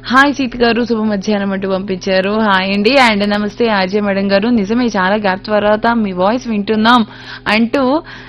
hi Sita గారు శుభ మధ్యాహ్నం అంటూ పంపించారు హాయ్ అండి అండ్ నమస్తే ఆర్జే మేడం గారు నిజమే చాలా గ్యాప్ తర్వాత మీ వాయిస్ వింటున్నాం అంటూ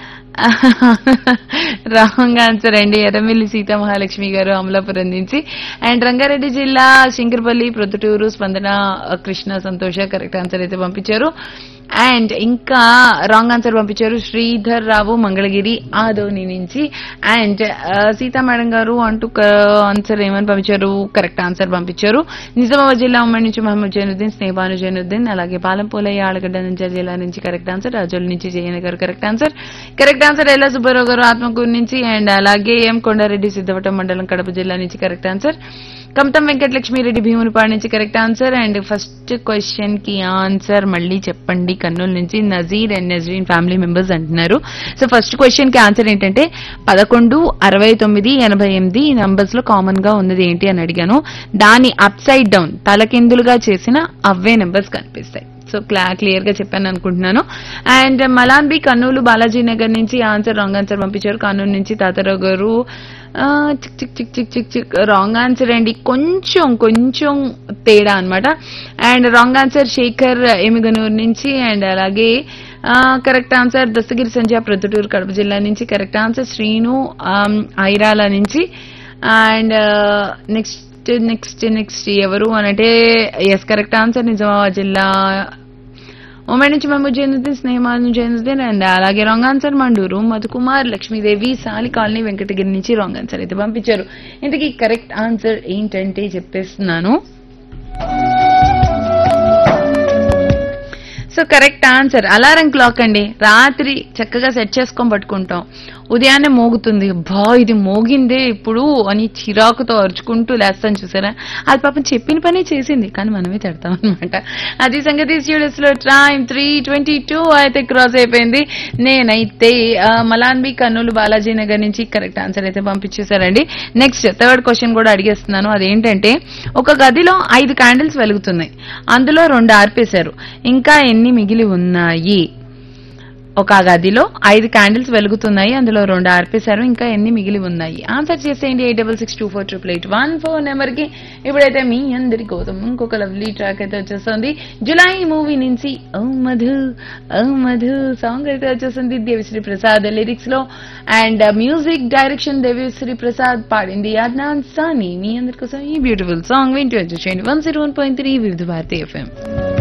రాంగ్ ఆన్సర్ అండి ఎర్రమిల్లి సీతా మహాలక్ష్మి గారు అమలాపురం నుంచి అండ్ రంగారెడ్డి జిల్లా శంకరపల్లి ప్రొద్దుటూరు స్పందన కృష్ణ సంతోష కరెక్ట్ ఆన్సర్ అయితే పంపించారు అండ్ ఇంకా రాంగ్ ఆన్సర్ పంపించారు శ్రీధర్ రావు మంగళగిరి ఆదోని నుంచి అండ్ సీతా మేడం గారు అంటూ ఆన్సర్ ఏమని పంపించారు కరెక్ట్ ఆన్సర్ పంపించారు నిజామాబాద్ జిల్లా ఉమ్మడి నుంచి మహమ్మద్ జైనుద్దీన్ స్నేహాను జైనుద్దీన్ అలాగే పాలంపోలయ్య ఆలగడ్డ నుంచి జిల్లా నుంచి కరెక్ట్ ఆన్సర్ రాజోల్ నుంచి జయన గారు కరెక్ట్ ఆన్సర్ కరెక్ట్ ఆన్సర్ ఎల్లా సుబ్బారావు గారు ఆత్మకూరు నుంచి అండ్ అలాగే ఎం కొండారెడ్డి సిద్ధవటం మండలం కడప జిల్లా నుంచి కరెక్ట్ ఆన్సర్ కమతం వెంకటలక్ష్మిరెడ్డి భీమునిపాడు నుంచి correct answer and first question కి ఆన్సర్ మళ్ళీ చెప్పండి కర్నూలు నుంచి Nazeer and Nazreen family members అంటున్నారు సో ఫస్ట్ క్వశ్చన్ కి ఆన్సర్ ఏంటంటే పదకొండు అరవై తొమ్మిది ఎనభై ఎనిమిది ఈ నంబర్స్ లో కామన్ గా ఉన్నది ఏంటి అని అడిగాను దాని అప్ సైడ్ డౌన్ తలకిందులుగా చేసిన అవే నెంబర్స్ కనిపిస్తాయి సో క్లా క్లియర్ గా చెప్పాను అనుకుంటున్నాను అండ్ మలాన్ బి కర్నూలు బాలాజీ నగర్ నుంచి ఆన్సర్ రాంగ్ ఆన్సర్ పంపించారు కర్నూలు నుంచి తాతారావు గారు ఆ, చిక్ చిక్ చిక్ చిక్ చిక్ చిక్ రాంగ్ ఆన్సర్ అండి కొంచెం కొంచెం తేడా అన్నమాట and wrong answer Shekhar Emmiganur నుంచి అండ్ అలాగే కరెక్ట్ ఆన్సర్ దస్తగిరి సంజయ్ ప్రొద్దుటూరు కడప జిల్లా నుంచి correct answer Srinu um, Irala నుంచి అండ్ నెక్స్ట్ నెక్స్ట్ నెక్స్ట్ ఎవరు అనంటే ఎస్ కరెక్ట్ ఆన్సర్ నిజామాబాద్ జిల్లా ఉమెన్ నుంచి మహమ్మద్ జైనుద్దీన్ స్నేహమాను జైనుద్దీన్ అండ్ అలాగే రాంగ్ ఆన్సర్ మండూరు మధుకుమార్ లక్ష్మీదేవి సాలి కాలనీ వెంకటగిరి నుంచి రాంగ్ ఆన్సర్ అయితే పంపించారు ఇంతకీ కరెక్ట్ ఆన్సర్ ఏంటంటే చెప్పేస్తున్నాను so correct answer alarm clock అండి రాత్రి చక్కగా సెట్ చేసుకొని పట్టుకుంటాం ఉదయాన్నే మోగుతుంది బా ఇది మోగిందే ఇప్పుడు అని చిరాకుతో అరుచుకుంటూ లేస్తాను చూసారా అది పాపం చెప్పిన పని చేసింది కానీ మనమే తిడతాం అనమాట అది సంగతి స్టూడియోస్ లో టైం త్రీ ట్వంటీ టూ అయితే క్రాస్ అయిపోయింది నేనైతే ఆ, మలాన్బి కర్నూలు బాలాజీ నగర్ నుంచి కరెక్ట్ ఆన్సర్ అయితే పంపించేశారండి నెక్స్ట్ థర్డ్ క్వశ్చన్ కూడా అడిగేస్తున్నాను అదేంటంటే ఒక గదిలో ఐదు క్యాండిల్స్ వెలుగుతున్నాయి అందులో రెండు ఆర్పేశారు ఇంకా ఎన్ని మిగిలి ఉన్నాయి ఒక గదిలో ఐదు క్యాండిల్స్ వెలుగుతున్నాయి అందులో రెండు ఆర్పేశారు ఇంకా ఎన్ని మిగిలి ఉన్నాయి ఆన్సర్ చేసేయండి eight double six two four triple eight one four number కి ఇప్పుడైతే మీ అందరి కోసం ఇంకొక లవ్లీ ట్రాక్ అయితే వచ్చేస్తుంది జులై మూవీ నుంచి ఓ మధు ఓ మధు సాంగ్ అయితే వచ్చేస్తుంది దేవిశ్రీ ప్రసాద్ లిరిక్స్ లో and music direction Devi Sri Prasad పాడింది అద్నాన్ సాని మీ అందరి కోసం ఈ బ్యూటిఫుల్ సాంగ్ వింటూ వచ్చేసేయండి one zero one point three Vividh Bharati FM